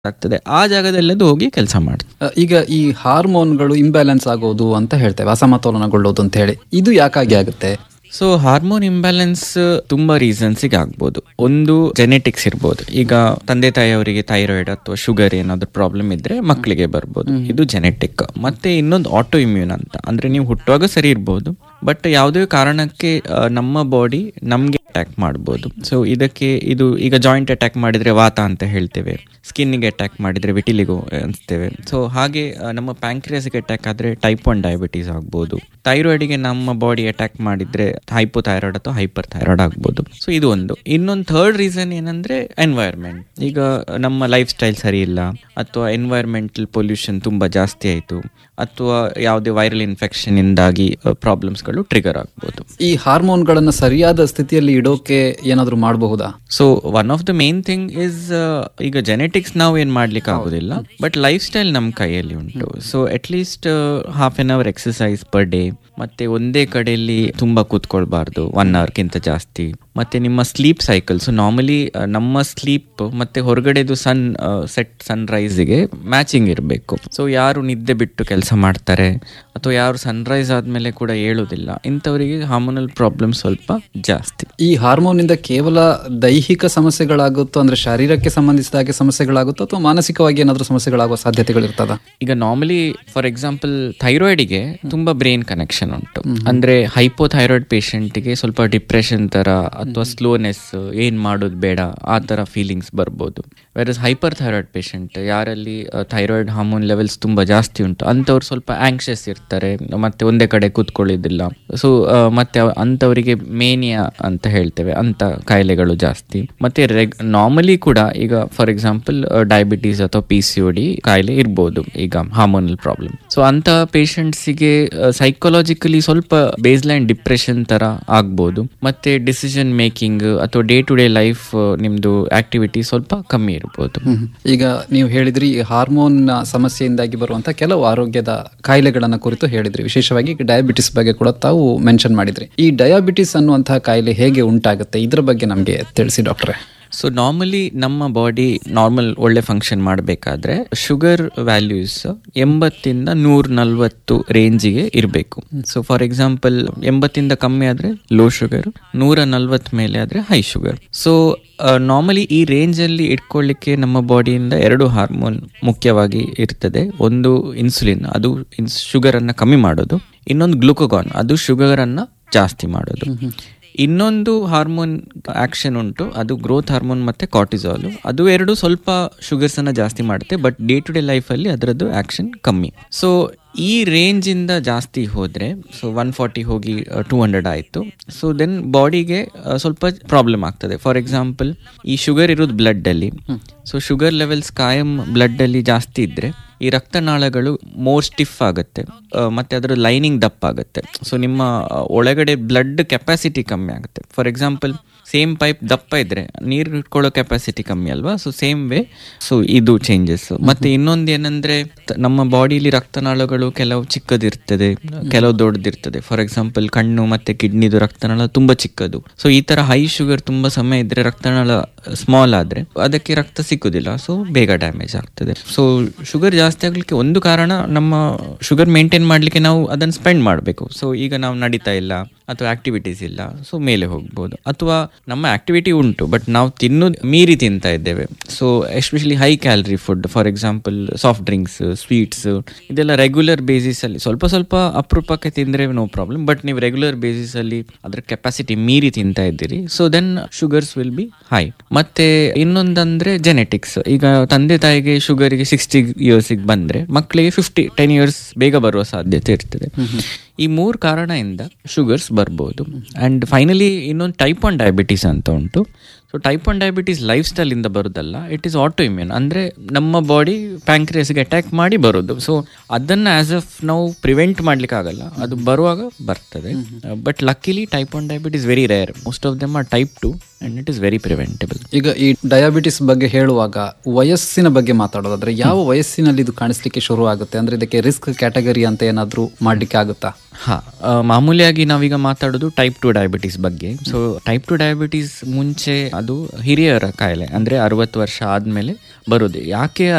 ಆಗ್ತದೆ ಆ ಜಾಗದಲ್ಲಿ ಅದು ಹೋಗಿ ಕೆಲಸ ಮಾಡ್ತದೆ ಅ, ಈಗ ಈ ಹಾರ್ಮೋನ್ಗಳು ಇಂಬ್ಯಾಲೆನ್ಸ್ ಆಗೋದು ಅಂತ ಹೇಳ್ತೇವೆ ಅಸಮತೋಲನಗೊಳ್ಳೋದು ಅಂತ ಹೇಳಿ ಇದು ಯಾಕಾಗಿ ಆಗುತ್ತೆ ಸೊ ಹಾರ್ಮೋನ್ ಇಂಬ್ಯಾಲೆನ್ಸ್ ತುಂಬಾ ರೀಸನ್ಸಿಗೆ ಆಗ್ಬೋದು ಒಂದು ಜೆನೆಟಿಕ್ಸ್ ಇರ್ಬೋದು ಈಗ ತಂದೆ ತಾಯಿಯವರಿಗೆ ಥೈರಾಯ್ಡ್ ಅಥವಾ ಶುಗರ್ ಏನಾದ್ರು ಪ್ರಾಬ್ಲಮ್ ಇದ್ರೆ ಮಕ್ಕಳಿಗೆ ಬರ್ಬೋದು ಇದು ಜೆನೆಟಿಕ್ ಮತ್ತೆ ಇನ್ನೊಂದು ಆಟೋ ಇಮ್ಯೂನ್ ಅಂತ ಅಂದ್ರೆ ನೀವು ಹುಟ್ಟುವಾಗ ಸರಿ ಇರ್ಬೋದು ಬಟ್ ಯಾವುದೇ ಕಾರಣಕ್ಕೆ ಆ, ನಮ್ಮ ಬಾಡಿ ನಮ್ಗೆ ಅಟ್ಯಾಕ್ ಮಾಡ್ಬೋದು ಸೊ ಇದಕ್ಕೆ ಇದು ಈಗ ಜಾಯಿಂಟ್ ಅಟ್ಯಾಕ್ ಮಾಡಿದ್ರೆ ವಾತ ಅಂತ ಹೇಳ್ತೇವೆ ಸ್ಕಿನ್ಗೆ ಅಟ್ಯಾಕ್ ಮಾಡಿದ್ರೆ ವಿಟಿಲಿಗೋ ಅನ್ಸ್ತೇವೆ ಸೊ ಹಾಗೆ ಆ, ನಮ್ಮ ಪ್ಯಾಂಕ್ರಿಯಾಸ್ಗೆ ಅಟ್ಯಾಕ್ ಆದ್ರೆ ಟೈಪ್ ಒನ್ ಡಯಾಬಿಟೀಸ್ ಆಗ್ಬೋದು ಥೈರಾಯ್ಡ್ಗೆ ನಮ್ಮ ಬಾಡಿ ಅಟ್ಯಾಕ್ ಮಾಡಿದ್ರೆ ಹೈಪೋ ಥೈರಾಯ್ಡ್ ಅಥವಾ ಹೈಪರ್ ಥೈರಾಯ್ಡ್ ಆಗ್ಬೋದು ಸೊ ಇದು ಒಂದು ಇನ್ನೊಂದು ಥರ್ಡ್ ರೀಸನ್ ಏನಂದ್ರೆ ಎನ್ವೈರ್ಮೆಂಟ್ ಈಗ ನಮ್ಮ ಲೈಫ್ ಸ್ಟೈಲ್ ಸರಿ ಇಲ್ಲ ಅಥವಾ ಎನ್ವೈರ್ಮೆಂಟಲ್ ಪೊಲ್ಯೂಷನ್ ತುಂಬಾ ಜಾಸ್ತಿ ಆಯಿತು ಅಥವಾ ಯಾವುದೇ ವೈರಲ್ ಇನ್ಫೆಕ್ಷನ್ ಇಂದಾಗಿ ಪ್ರಾಬ್ಲಮ್ಸ್ಗಳು ಟ್ರಿಗರ್ ಆಗ್ಬೋದು ಈ ಹಾರ್ಮೋನ್ಗಳನ್ನ ಸರಿಯಾದ ಸ್ಥಿತಿಯಲ್ಲಿ ಇಡೋಕೆ ಏನಾದ್ರೂ ಮಾಡಬಹುದಾ so one of the main thing is ಈಗ ಜೆನೆಟಿಕ್ಸ್ ನಾವು ಏನ್ ಮಾಡ್ಲಿಕ್ಕೆ ಆಗೋದಿಲ್ಲ ಬಟ್ ಲೈಫ್ ಸ್ಟೈಲ್ ನಮ್ಮ ಕೈಯಲ್ಲಿ ಉಂಟು so at least half an hour exercise per day ಮತ್ತೆ ಒಂದೇ ಕಡೆಯಲ್ಲಿ ತುಂಬಾ ಕೂತ್ಕೊಳ್ಬಾರ್ದು ಒನ್ ಅವರ್ಗಿಂತ ಜಾಸ್ತಿ ಮತ್ತೆ ನಿಮ್ಮ ಸ್ಲೀಪ್ ಸೈಕಲ್ ಸೊ ನಾರ್ಮಲಿ ನಮ್ಮ ಸ್ಲೀಪ್ ಮತ್ತೆ ಹೊರಗಡೆದು ಸನ್ ಸೆಟ್ ಸನ್ ರೈಸ್ಗೆ ಮ್ಯಾಚಿಂಗ್ ಇರಬೇಕು ಸೊ ಯಾರು ನಿದ್ದೆ ಬಿಟ್ಟು ಕೆಲಸ ಮಾಡ್ತಾರೆ ಅಥವಾ ಯಾರು ಸನ್ರೈಸ್ ಆದ್ಮೇಲೆ ಕೂಡ ಹೇಳುದಿಲ್ಲ ಇಂಥವರಿಗೆ ಹಾರ್ಮೋನಲ್ ಪ್ರಾಬ್ಲಮ್ ಸ್ವಲ್ಪ ಜಾಸ್ತಿ ಈ ಹಾರ್ಮೋನ್ ಇಂದ ಕೇವಲ ದೈಹಿಕ ಸಮಸ್ಯೆಗಳಾಗುತ್ತೋ ಅಂದ್ರೆ ಶರೀರಕ್ಕೆ ಸಂಬಂಧಿಸಿದ ಹಾಗೆ ಸಮಸ್ಯೆಗಳಾಗುತ್ತೋ ಅಥವಾ ಮಾನಸಿಕವಾಗಿ ಏನಾದ್ರೂ ಸಮಸ್ಯೆಗಳಾಗುವ ಸಾಧ್ಯತೆಗಳಿರ್ತದ ಈಗ ನಾರ್ಮಲಿ ಫಾರ್ ಎಕ್ಸಾಂಪಲ್ ಥೈರಾಯ್ಡ್ಗೆ ತುಂಬಾ ಬ್ರೈನ್ ಕನೆಕ್ಷನ್ ಉಂಟು ಅಂದ್ರೆ ಹೈಪೋ ಥೈರಾಯ್ಡ್ ಪೇಷಂಟ್ಗೆ ಸ್ವಲ್ಪ ಡಿಪ್ರೆಷನ್ ತರ ಅಥವಾ ಸ್ಲೋನೆಸ್ ಏನ್ ಮಾಡೋದು ಬೇಡ ಆ ತರ ಫೀಲಿಂಗ್ಸ್ ಬರ್ಬೋದು ವೆರಸ್ ಹೈಪರ್ ಥೈರಾಯ್ಡ್ ಪೇಷಂಟ್ ಯಾರಲ್ಲಿ ಥೈರಾಯ್ಡ್ ಹಾರ್ಮೋನ್ ಲೆವೆಲ್ಸ್ ತುಂಬಾ ಜಾಸ್ತಿ ಉಂಟು ಅಂಥವ್ರು ಸ್ವಲ್ಪ ಆಂಕ್ಷಿಯಸ್ ಇರ್ತಾರೆ ಮತ್ತೆ ಒಂದೇ ಕಡೆ ಕೂತ್ಕೊಳ್ಳೋದಿಲ್ಲ ಸೊ ಮತ್ತೆ ಅವ್- ಅಂಥವರಿಗೆ ಮೇನಿಯಾ ಅಂತ ಹೇಳ್ತೇವೆ ಅಂತ ಕಾಯಿಲೆಗಳು ಜಾಸ್ತಿ ಮತ್ತೆ ರೆಗ್ ನಾರ್ಮಲಿ ಕೂಡ ಈಗ ಫಾರ್ ಎಕ್ಸಾಂಪಲ್ ಡಯಾಬಿಟೀಸ್ ಅಥವಾ ಪಿ ಸಿ ಡಿ ಕಾಯಿಲೆ ಇರ್ಬೋದು ಈಗ ಹಾರ್ಮೋನಲ್ ಪ್ರಾಬ್ಲಮ್ ಸೊ ಅಂತ ಪೇಷಂಟ್ಸಿಗೆ ಸೈಕಾಲಜಿಕಲಿ ಸ್ವಲ್ಪ ಬೇಸ್ ಲೈನ್ ಡಿಪ್ರೆಷನ್ ತರ ಆಗ್ಬೋದು ಮತ್ತೆ ಡಿಸಿಷನ್ ಮೇಕಿಂಗ್ ಅಥವಾ ಡೇ ಟು ಡೇ ಲೈಫ್ ನಿಮ್ದು ಆಕ್ಟಿವಿಟಿ ಸ್ವಲ್ಪ ಕಮ್ಮಿ ಇರ್ಬೋದು ಈಗ ನೀವು ಹೇಳಿದ್ರಿ ಈ ಹಾರ್ಮೋನ್ ಸಮಸ್ಯೆಯಿಂದಾಗಿ ಬರುವಂತ ಕೆಲವು ಆರೋಗ್ಯದ ಕಾಯಿಲೆಗಳನ್ನ ಕುರಿತು ಹೇಳಿದ್ರಿ ವಿಶೇಷವಾಗಿ ಡಯಾಬಿಟಿಸ್ ಬಗ್ಗೆ ಕೂಡ ತಾವು ಮೆನ್ಷನ್ ಮಾಡಿದ್ರಿ ಈ ಡಯಾಬಿಟಿಸ್ ಅನ್ನುವಂತಹ ಕಾಯಿಲೆ ಹೇಗೆ ಉಂಟಾಗುತ್ತೆ ಇದ್ರ ಬಗ್ಗೆ ನಮಗೆ ತಿಳಿಸಿ ಡಾಕ್ಟ್ರೆ ಸೊ ನಾರ್ಮಲಿ ನಮ್ಮ ಬಾಡಿ ನಾರ್ಮಲ್ ಒಳ್ಳೆ ಫಂಕ್ಷನ್ ಮಾಡಬೇಕಾದ್ರೆ ಶುಗರ್ ವ್ಯಾಲ್ಯೂಸ್ ಎಂಬತ್ತಿಂದ ನೂರ ನಲ್ವತ್ತು ರೇಂಜಿಗೆ ಇರಬೇಕು ಸೊ ಫಾರ್ ಎಕ್ಸಾಂಪಲ್ ಎಂಬತ್ತಿಂದ ಕಮ್ಮಿ ಆದ್ರೆ ಲೋ ಶುಗರ್ ನೂರ ನಲ್ವತ್ ಮೇಲೆ ಆದ್ರೆ ಹೈ ಶುಗರ್ ಸೊ ನಾರ್ಮಲಿ ಈ ರೇಂಜ್ ಅಲ್ಲಿ ಇಟ್ಕೊಳ್ಳಿಕ್ಕೆ ನಮ್ಮ ಬಾಡಿಯಿಂದ ಎರಡು ಹಾರ್ಮೋನ್ ಮುಖ್ಯವಾಗಿ ಇರ್ತದೆ ಒಂದು ಇನ್ಸುಲಿನ್ ಅದು ಶುಗರ್ ಅನ್ನ ಕಮ್ಮಿ ಮಾಡೋದು ಇನ್ನೊಂದು ಗ್ಲುಕೋಗಾನ್ ಅದು ಶುಗರ್ ಅನ್ನ ಜಾಸ್ತಿ ಮಾಡೋದು ಇನ್ನೊಂದು ಹಾರ್ಮೋನ್ ಆಕ್ಷನ್ ಉಂಟು ಅದು ಗ್ರೋತ್ ಹಾರ್ಮೋನ್ ಮತ್ತೆ ಕಾರ್ಟಿಸಾಲ್ ಅದು ಎರಡು ಸ್ವಲ್ಪ ಶುಗರ್ಸ್ ಅನ್ನ ಜಾಸ್ತಿ ಮಾಡುತ್ತೆ but day to day life ಅಲ್ಲಿ ಅದರದ್ದು ಆಕ್ಷನ್ ಕಮ್ಮಿ ಸೊ ಈ ರೇಂಜ್ ಇಂದ ಜಾಸ್ತಿ ಹೋದ್ರೆ ಸೊ ಒನ್ ಫಾರ್ಟಿ ಹೋಗಿ ಟೂ ಹಂಡ್ರೆಡ್ ಆಯಿತು ಸೊ ದೆನ್ ಬಾಡಿಗೆ ಸ್ವಲ್ಪ ಪ್ರಾಬ್ಲಮ್ ಆಗ್ತದೆ ಫಾರ್ ಎಕ್ಸಾಂಪಲ್ ಈ ಶುಗರ್ ಇರೋದು ಬ್ಲಡ್ ಅಲ್ಲಿ ಸೊ ಶುಗರ್ ಲೆವೆಲ್ಸ್ ಕಾಯಂ ಬ್ಲಡ್ ಅಲ್ಲಿ ಜಾಸ್ತಿ ಇದ್ರೆ ಈ ರಕ್ತನಾಳಗಳು ಮೋರ್ ಸ್ಟಿಫ್ ಆಗುತ್ತೆ ಆ, ಮತ್ತೆ ಅದರ ಲೈನಿಂಗ್ ದಪ್ಪ ಆಗುತ್ತೆ ಸೊ ನಿಮ್ಮ ಆ, ಒಳಗಡೆ ಬ್ಲಡ್ ಕೆಪಾಸಿಟಿ ಕಮ್ಮಿ ಆಗುತ್ತೆ ಫಾರ್ ಎಕ್ಸಾಂಪಲ್ ಸೇಮ್ ಪೈಪ್ ದಪ್ಪ ಇದ್ರೆ ನೀರು ಇಟ್ಕೊಳ್ಳೋ ಕೆಪಾಸಿಟಿ ಕಮ್ಮಿ ಅಲ್ವಾ ಸೊ ಸೇಮ್ ವೇ ಸೊ ಇದು ಚೇಂಜಸ್ ಮತ್ತೆ ಇನ್ನೊಂದು ಏನಂದ್ರೆ ತ- ನಮ್ಮ ಬಾಡಿಲಿ ರಕ್ತನಾಳಗಳು ಕೆಲವು ಚಿಕ್ಕದಿರ್ತದೆ ಕೆಲವು ದೊಡ್ಡದಿರ್ತದೆ ಫಾರ್ ಎಕ್ಸಾಂಪಲ್ ಕಣ್ಣು ಮತ್ತೆ ಕಿಡ್ನಿದು ರಕ್ತನಾಳ ತುಂಬಾ ಚಿಕ್ಕದು ಸೊ ಈ ತರ ಹೈ ಶುಗರ್ ತುಂಬಾ ಸಮಯ ಇದ್ರೆ ರಕ್ತನಾಳ ಸ್ಮಾಲ್ ಆದ್ರೆ ಅದಕ್ಕೆ ರಕ್ತ ಸಿಕ್ಕುದಿಲ್ಲ ಸೊ ಬೇಗ ಡ್ಯಾಮೇಜ್ ಆಗ್ತದೆ ಸೊ ಶುಗರ್ ಜಾಸ್ತಿ ಆಗ್ಲಿಕ್ಕೆ ಒಂದು ಕಾರಣ ನಮ್ಮ ಶುಗರ್ ಮೇಂಟೈನ್ ಮಾಡ್ಲಿಕ್ಕೆ ನಾವು ಅದನ್ನ ಸ್ಪೆಂಡ್ ಮಾಡಬೇಕು ಸೊ ಈಗ ನಾವು ನಡೀತಾ ಇಲ್ಲ ಅಥವಾ ಆಕ್ಟಿವಿಟೀಸ್ ಇಲ್ಲ ಸೊ ಮೇಲೆ ಹೋಗ್ಬೋದು ಅಥವಾ ನಮ್ಮ ಆಕ್ಟಿವಿಟಿ ಉಂಟು ಬಟ್ ನಾವು ತಿನ್ನೋದು ಮೀರಿ ತಿಂತಾ ಇದ್ದೇವೆ so especially high calorie food for example soft drinks sweets ಇದೆಲ್ಲ ರೆಗ್ಯುಲರ್ ಬೇಸಿಸ್ ಅಲ್ಲಿ ಸ್ವಲ್ಪ ಸ್ವಲ್ಪ ಅಪರೂಪಕ್ಕೆ ತಿಂದ್ರೆ ನೋ ಪ್ರಾಬ್ಲಮ್ ಬಟ್ ನೀವು ರೆಗ್ಯುಲರ್ ಬೇಸಿಸ್ ಅಲ್ಲಿ ಅದ್ರ ಕೆಪಾಸಿಟಿ ಮೀರಿ ತಿಂತಾ ಇದ್ದೀರಿ so then sugars will be high ಮತ್ತೆ ಇನ್ನೊಂದಂದ್ರೆ ಜೆನೆಟಿಕ್ಸ್ ಈಗ ತಂದೆ ತಾಯಿಗೆ ಶುಗರ್ಗೆ ಸಿಕ್ಸ್ಟಿ ಇಯರ್ಸಿಗೆ ಬಂದ್ರೆ ಮಕ್ಕಳಿಗೆ ಫಿಫ್ಟಿ ಟೆನ್ ಇಯರ್ಸ್ ಬೇಗ ಬರುವ ಸಾಧ್ಯತೆ ಇರ್ತದೆ ಈ ಮೂರು ಕಾರಣದಿಂದ ಶುಗರ್ಸ್ ಬರ್ಬೋದು ಅಂಡ್ ಫೈನಲಿ ಇನ್ನೊಂದು ಟೈಪ್ ಒನ್ ಡಯಾಬಿಟೀಸ್ ಅಂತ ಉಂಟು so type one diabetes lifestyle ಇಂದ ಬರೋದಲ್ಲ ಇಟ್ ಈಸ್ ಆಟೋ ಇಮ್ಯೂನ್ ಅಂದ್ರೆ ನಮ್ಮ ಬಾಡಿ ಪ್ಯಾಂಕ್ರಿಯಸ್ಗೆ ಅಟ್ಯಾಕ್ ಮಾಡಿ ಬರೋದು ಸೊ ಅದನ್ನ ಆಸ್ ಅಫ್ ನಾವು ಪ್ರಿವೆಂಟ್ ಮಾಡ್ಲಿಕ್ಕೆ ಆಗಲ್ಲ ಅದು ಬರುವಾಗ ಬರ್ತದೆ but luckily type one diabetes very rare most of them are type two and it is very preventable ಈಗ ಈ ಡಯಾಬಿಟಿಸ್ ಬಗ್ಗೆ ಹೇಳುವಾಗ ವಯಸ್ಸಿನ ಬಗ್ಗೆ ಮಾತಾಡೋದಾದ್ರೆ ಯಾವ ವಯಸ್ಸಿನಲ್ಲಿ ಇದು ಕಾಣಿಸ್ಲಿಕ್ಕೆ ಶುರು ಆಗುತ್ತೆ ಅಂದ್ರೆ ಇದಕ್ಕೆ ರಿಸ್ಕ್ ಕ್ಯಾಟಗರಿ ಅಂತ ಏನಾದ್ರೂ ಮಾಡ್ಲಿಕ್ಕೆ ಆಗುತ್ತಾ ಹಾ ಆ, ಮಾಮೂಲಿಯಾಗಿ ನಾವೀಗ ಮಾತಾಡೋದು ಟೈಪ್ ಟು ಡಯಾಬಿಟೀಸ್ ಬಗ್ಗೆ ಸೊ ಟೈಪ್ ಟು ಡಯಾಬಿಟೀಸ್ ಮುಂಚೆ ಅದು ಹಿರಿಯರ ಕಾಯಿಲೆ ಅಂದ್ರೆ ಅರವತ್ತು ವರ್ಷ ಆದ್ಮೇಲೆ ಬರೋದು ಯಾಕೆ